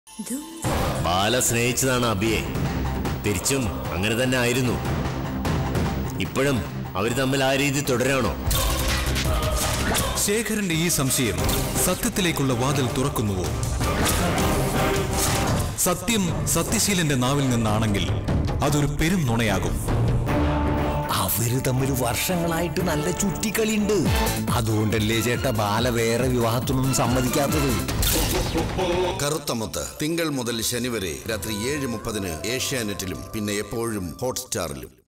ബാല സ്നേഹിച്ചതാണ് അബിയെ തിരിച്ചും അങ്ങനെ തന്നെ ആയിരുന്നു ഇപ്പോഴും അവർ തമ്മിൽ ആ രീതി തുടരാണോ ശേഖരന്റെ ഈ സംശയം സത്യത്തിലേക്കുള്ള വാതിൽ തുറക്കുന്നുവോ സത്യം സത്യശീലന്റെ നാവിൽ നിന്നാണെങ്കിൽ അതൊരു പെരും നുണയാകും അവര് തമ്മിൽ വർഷങ്ങളായിട്ട് നല്ല ചുറ്റിക്കളിയുണ്ട് അതുകൊണ്ടല്ലേ ചേട്ടാ ബാല വേറെ വിവാഹത്തിനൊന്നും സമ്മതിക്കാത്തത് കറുത്തമുത്ത് തിങ്കൾ മുതൽ ശനി വരെ രാത്രി ഏഴ് മുപ്പതിന് ഏഷ്യാനെറ്റിലും പിന്നെ എപ്പോഴും ഹോട്ട്സ്റ്റാറിലും